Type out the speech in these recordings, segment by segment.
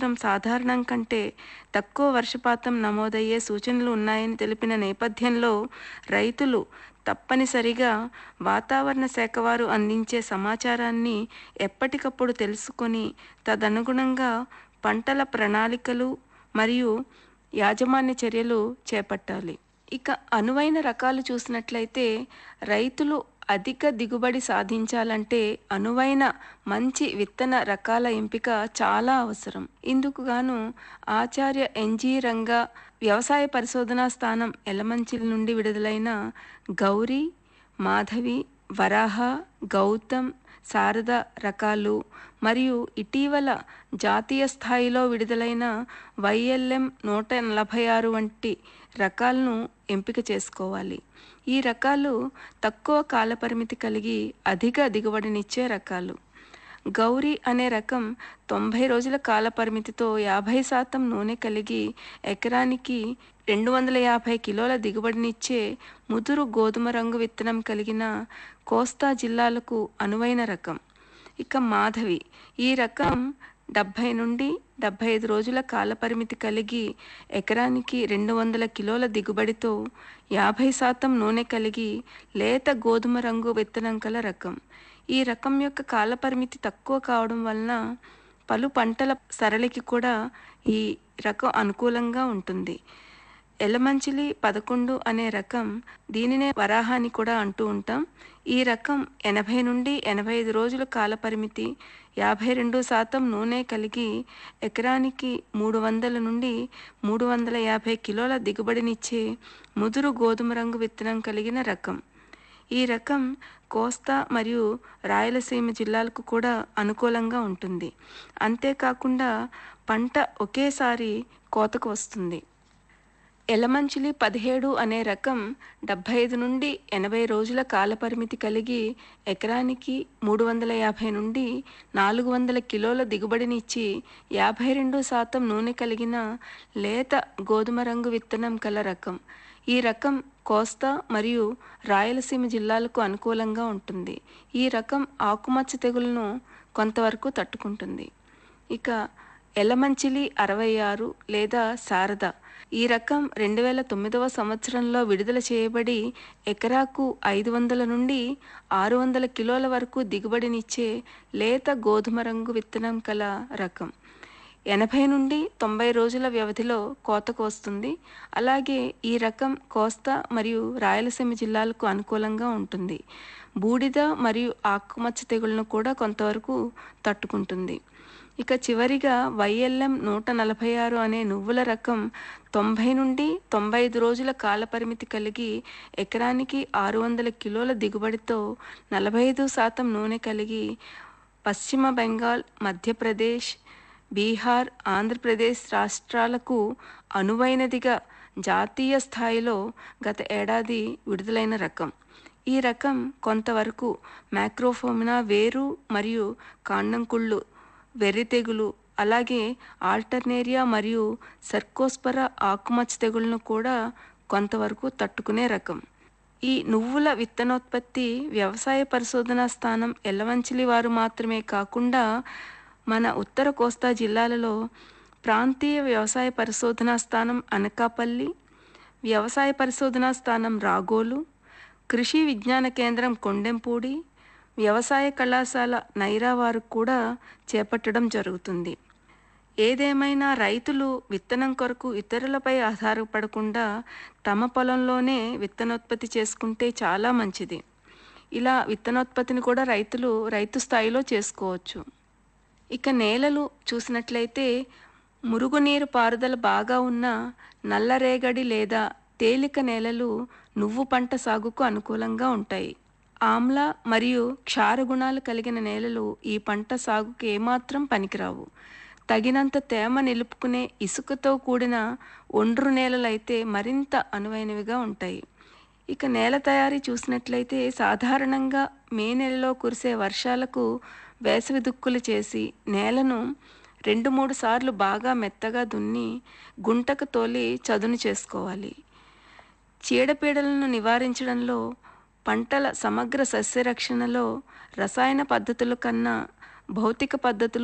సంవత్సరం సాధారణం కంటే తక్కువ వర్షపాతం నమోదయ్యే సూచనలు ఉన్నాయని తెలిపిన నేపథ్యంలో రైతులు తప్పనిసరిగా వాతావరణ శాఖ వారు అందించే సమాచారాన్ని ఎప్పటికప్పుడు తెలుసుకొని తదనుగుణంగా పంటల ప్రణాళికలు మరియు యాజమాన్య చర్యలు చేపట్టాలి ఇక అనువైన రకాలు చూసినట్లయితే రైతులు అధిక దిగుబడి సాధించాలంటే అనువైన మంచి విత్తన రకాల ఎంపిక చాలా అవసరం ఇందుకు గాను ఆచార్య ఎన్జీ రంగా వ్యవసాయ పరిశోధనా స్థానం ఎలమంచిలి నుండి విడుదలైన గౌరీ మాధవి వరాహ గౌతమ్ శారద రకాలు మరియు ఇటీవల జాతీయ స్థాయిలో విడుదలైన వైఎల్ఎం నూట నలభై ఆరు వంటి రకాలను ఎంపిక చేసుకోవాలి ఈ రకాలు తక్కువ కాలపరిమితి కలిగి అధిక దిగుబడినిచ్చే రకాలు గౌరీ అనే రకం తొంభై రోజుల కాల పరిమితితో యాభై శాతం నూనె కలిగి ఎకరానికి రెండు వందల యాభై కిలోల దిగుబడినిచ్చే ముదురు గోధుమ రంగు విత్తనం కలిగిన కోస్తా జిల్లాలకు అనువైన రకం ఇక మాధవి ఈ రకం డెబ్భై నుండి డెబ్భై ఐదు రోజుల కాలపరిమితి కలిగి ఎకరానికి రెండు వందల కిలోల దిగుబడితో యాభై శాతం నూనె కలిగి లేత గోధుమ రంగు విత్తనం కల రకం ఈ రకం యొక్క కాలపరిమితి తక్కువ కావడం వలన పలు పంటల సరళికి కూడా ఈ రకం అనుకూలంగా ఉంటుంది ఎలమంచిలి పదకొండు అనే రకం దీనినే వరాహాని కూడా అంటూ ఉంటాం ఈ రకం ఎనభై నుండి ఎనభై ఐదు రోజుల కాలపరిమితి యాభై రెండు శాతం నూనె కలిగి ఎకరానికి మూడు వందల నుండి మూడు వందల యాభై కిలోల దిగుబడినిచ్చే ముదురు గోధుమ రంగు విత్తనం కలిగిన రకం ఈ రకం కోస్తా మరియు రాయలసీమ జిల్లాలకు కూడా అనుకూలంగా ఉంటుంది అంతేకాకుండా పంట ఒకేసారి కోతకు వస్తుంది ఎలమంచిలి పదిహేడు అనే రకం డెబ్భై ఐదు నుండి ఎనభై రోజుల కాలపరిమితి కలిగి ఎకరానికి మూడు వందల యాభై నుండి నాలుగు వందల కిలోల దిగుబడినిచ్చి యాభై రెండు శాతం నూనె కలిగిన లేత గోధుమ రంగు విత్తనం కల రకం ఈ రకం కోస్తా మరియు రాయలసీమ జిల్లాలకు అనుకూలంగా ఉంటుంది ఈ రకం ఆకుమచ్చ తెగులను కొంతవరకు తట్టుకుంటుంది ఇక ఎలమంచిలి అరవై ఆరు లేదా శారద ఈ రకం రెండు వేల తొమ్మిదవ సంవత్సరంలో విడుదల చేయబడి ఎకరాకు ఐదు వందల నుండి ఆరు వందల కిలోల వరకు దిగుబడినిచ్చే లేత గోధుమ రంగు విత్తనం కల రకం ఎనభై నుండి తొంభై రోజుల వ్యవధిలో కోతకు వస్తుంది అలాగే ఈ రకం కోస్తా మరియు రాయలసీమ జిల్లాలకు అనుకూలంగా ఉంటుంది బూడిద మరియు ఆకుమచ్చ తెగుళ్లను కూడా కొంతవరకు తట్టుకుంటుంది ఇక చివరిగా వైఎల్ఎం నూట నలభై ఆరు అనే నువ్వుల రకం తొంభై నుండి తొంభై ఐదు రోజుల కాలపరిమితి కలిగి ఎకరానికి ఆరు వందల కిలోల దిగుబడితో నలభై ఐదు శాతం నూనె కలిగి పశ్చిమ బెంగాల్ మధ్యప్రదేశ్ బీహార్ ఆంధ్రప్రదేశ్ రాష్ట్రాలకు అనువైనదిగా జాతీయ స్థాయిలో గత ఏడాది విడుదలైన రకం ఈ రకం కొంతవరకు మ్యాక్రోఫోమినా వేరు మరియు కాండంకుళ్ళు వెర్రి తెగులు అలాగే ఆల్టర్నేరియా మరియు సర్కోస్పర ఆకుమచ్చ తెగులను కూడా కొంతవరకు తట్టుకునే రకం ఈ నువ్వుల విత్తనోత్పత్తి వ్యవసాయ పరిశోధనా స్థానం ఎల్లవంచిలి వారు మాత్రమే కాకుండా మన ఉత్తర కోస్తా జిల్లాలలో ప్రాంతీయ వ్యవసాయ పరిశోధనా స్థానం అనకాపల్లి వ్యవసాయ పరిశోధనా స్థానం రాగోలు కృషి విజ్ఞాన కేంద్రం కొండెంపూడి వ్యవసాయ కళాశాల నైరా వారు కూడా చేపట్టడం జరుగుతుంది ఏదేమైనా రైతులు విత్తనం కొరకు ఇతరులపై ఆధారపడకుండా తమ పొలంలోనే విత్తనోత్పత్తి చేసుకుంటే చాలా మంచిది ఇలా విత్తనోత్పత్తిని కూడా రైతులు రైతు స్థాయిలో చేసుకోవచ్చు ఇక నేలలు చూసినట్లయితే మురుగునీరు పారుదల బాగా ఉన్న నల్లరేగడి లేదా తేలిక నేలలు నువ్వు పంట సాగుకు అనుకూలంగా ఉంటాయి ఆమ్ల మరియు క్షార గుణాలు కలిగిన నేలలు ఈ పంట సాగుకు ఏమాత్రం పనికిరావు తగినంత తేమ నిలుపుకునే ఇసుకతో కూడిన ఒండ్రు నేలలైతే మరింత అనువైనవిగా ఉంటాయి ఇక నేల తయారీ చూసినట్లయితే సాధారణంగా మే నెలలో కురిసే వర్షాలకు వేసవి దుక్కులు చేసి నేలను రెండు మూడు సార్లు బాగా మెత్తగా దున్ని గుంటకు తోలి చదును చేసుకోవాలి చీడపీడలను నివారించడంలో పంటల సమగ్ర సస్యరక్షణలో రసాయన పద్ధతుల కన్నా భౌతిక పద్ధతులు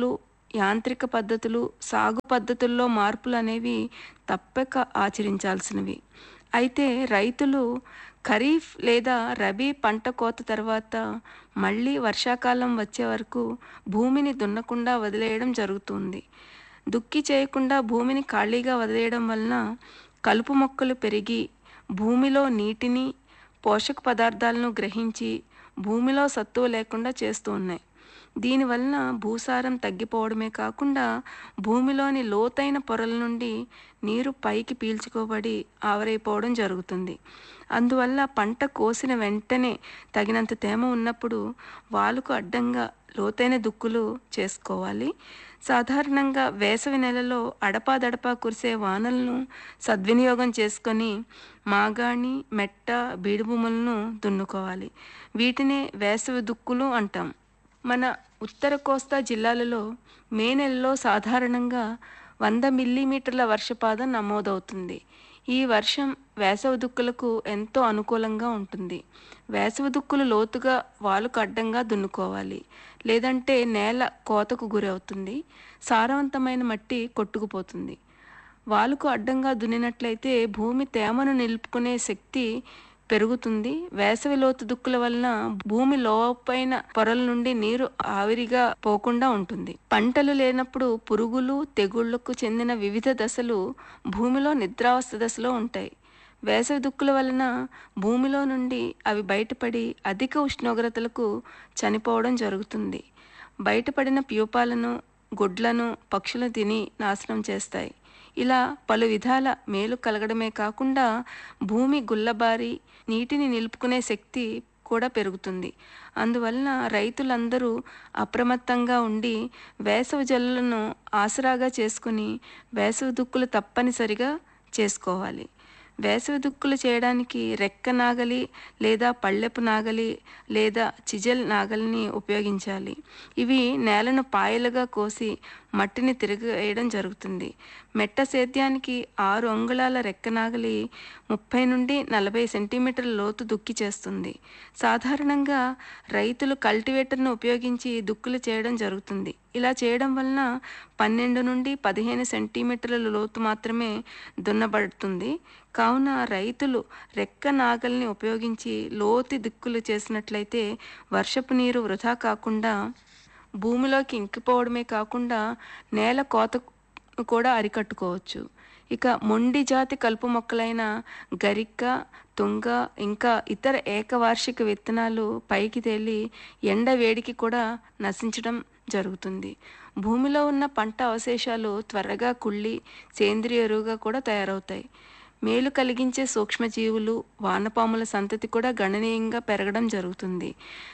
యాంత్రిక పద్ధతులు సాగు పద్ధతుల్లో మార్పులు అనేవి తప్పక ఆచరించాల్సినవి అయితే రైతులు ఖరీఫ్ లేదా రబీ పంట కోత తర్వాత మళ్ళీ వర్షాకాలం వచ్చే వరకు భూమిని దున్నకుండా వదిలేయడం జరుగుతుంది దుక్కి చేయకుండా భూమిని ఖాళీగా వదిలేయడం వలన కలుపు మొక్కలు పెరిగి భూమిలో నీటిని పోషక పదార్థాలను గ్రహించి భూమిలో సత్తువ లేకుండా చేస్తూ ఉన్నాయి దీనివలన భూసారం తగ్గిపోవడమే కాకుండా భూమిలోని లోతైన పొరల నుండి నీరు పైకి పీల్చుకోబడి ఆవరైపోవడం జరుగుతుంది అందువల్ల పంట కోసిన వెంటనే తగినంత తేమ ఉన్నప్పుడు వాలుకు అడ్డంగా లోతైన దుక్కులు చేసుకోవాలి సాధారణంగా వేసవి నెలలో అడపాదడపా కురిసే వానలను సద్వినియోగం చేసుకొని మాగాణి మెట్ట బీడు భూములను దున్నుకోవాలి వీటినే వేసవి దుక్కులు అంటాం మన ఉత్తర కోస్తా జిల్లాలలో మే నెలలో సాధారణంగా వంద మిల్లీమీటర్ల వర్షపాతం నమోదవుతుంది ఈ వర్షం వేసవి దుక్కులకు ఎంతో అనుకూలంగా ఉంటుంది వేసవి దుక్కులు లోతుగా వాలుకు అడ్డంగా దున్నుకోవాలి లేదంటే నేల కోతకు గురవుతుంది సారవంతమైన మట్టి కొట్టుకుపోతుంది వాలుకు అడ్డంగా దున్నినట్లయితే భూమి తేమను నిలుపుకునే శక్తి పెరుగుతుంది వేసవి లోతు దుక్కుల వలన భూమి లోపైన పొరల నుండి నీరు ఆవిరిగా పోకుండా ఉంటుంది పంటలు లేనప్పుడు పురుగులు తెగుళ్లకు చెందిన వివిధ దశలు భూమిలో నిద్రావస్థ దశలో ఉంటాయి వేసవి దుక్కుల వలన భూమిలో నుండి అవి బయటపడి అధిక ఉష్ణోగ్రతలకు చనిపోవడం జరుగుతుంది బయటపడిన ప్యూపాలను గుడ్లను పక్షులు తిని నాశనం చేస్తాయి ఇలా పలు విధాల మేలు కలగడమే కాకుండా భూమి గుల్లబారి నీటిని నిలుపుకునే శక్తి కూడా పెరుగుతుంది అందువలన రైతులందరూ అప్రమత్తంగా ఉండి వేసవి జల్లులను ఆసరాగా చేసుకుని వేసవి దుక్కులు తప్పనిసరిగా చేసుకోవాలి వేసవి దుక్కులు చేయడానికి రెక్క నాగలి లేదా పళ్ళెపు నాగలి లేదా చిజల్ నాగలిని ఉపయోగించాలి ఇవి నేలను పాయలుగా కోసి మట్టిని తిరగేయడం జరుగుతుంది మెట్ట సేద్యానికి ఆరు అంగుళాల రెక్క నాగలి ముప్పై నుండి నలభై సెంటీమీటర్ల లోతు దుక్కి చేస్తుంది సాధారణంగా రైతులు కల్టివేటర్ను ఉపయోగించి దుక్కులు చేయడం జరుగుతుంది ఇలా చేయడం వలన పన్నెండు నుండి పదిహేను సెంటీమీటర్ల లోతు మాత్రమే దున్నబడుతుంది కావున రైతులు రెక్క నాగల్ని ఉపయోగించి లోతు దిక్కులు చేసినట్లయితే వర్షపు నీరు వృధా కాకుండా భూమిలోకి ఇంకిపోవడమే కాకుండా నేల కోత కూడా అరికట్టుకోవచ్చు ఇక మొండి జాతి కలుపు మొక్కలైన గరిక్క తుంగ ఇంకా ఇతర ఏకవార్షిక విత్తనాలు పైకి తేలి ఎండ వేడికి కూడా నశించడం జరుగుతుంది భూమిలో ఉన్న పంట అవశేషాలు త్వరగా కుళ్ళి సేంద్రియ ఎరువుగా కూడా తయారవుతాయి మేలు కలిగించే సూక్ష్మజీవులు వానపాముల సంతతి కూడా గణనీయంగా పెరగడం జరుగుతుంది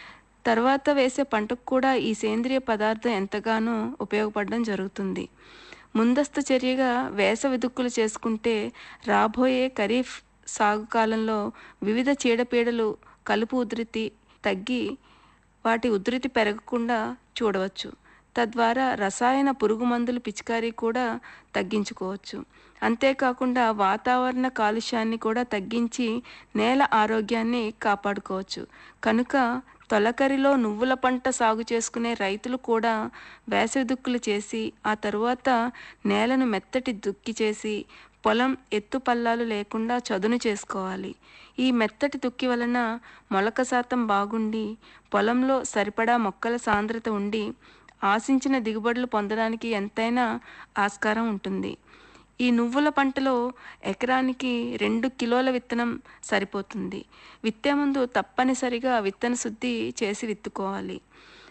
తర్వాత వేసే పంటకు కూడా ఈ సేంద్రియ పదార్థం ఎంతగానో ఉపయోగపడడం జరుగుతుంది ముందస్తు చర్యగా వేసవి దుక్కులు చేసుకుంటే రాబోయే ఖరీఫ్ సాగు కాలంలో వివిధ చీడపీడలు కలుపు ఉధృతి తగ్గి వాటి ఉధృతి పెరగకుండా చూడవచ్చు తద్వారా రసాయన పురుగు మందులు పిచికారీ కూడా తగ్గించుకోవచ్చు అంతేకాకుండా వాతావరణ కాలుష్యాన్ని కూడా తగ్గించి నేల ఆరోగ్యాన్ని కాపాడుకోవచ్చు కనుక తొలకరిలో నువ్వుల పంట సాగు చేసుకునే రైతులు కూడా వేసవి దుక్కులు చేసి ఆ తరువాత నేలను మెత్తటి దుక్కి చేసి పొలం ఎత్తు పల్లాలు లేకుండా చదును చేసుకోవాలి ఈ మెత్తటి దుక్కి వలన మొలక శాతం బాగుండి పొలంలో సరిపడా మొక్కల సాంద్రత ఉండి ఆశించిన దిగుబడులు పొందడానికి ఎంతైనా ఆస్కారం ఉంటుంది ఈ నువ్వుల పంటలో ఎకరానికి రెండు కిలోల విత్తనం సరిపోతుంది విత్తే ముందు తప్పనిసరిగా విత్తన శుద్ధి చేసి విత్తుకోవాలి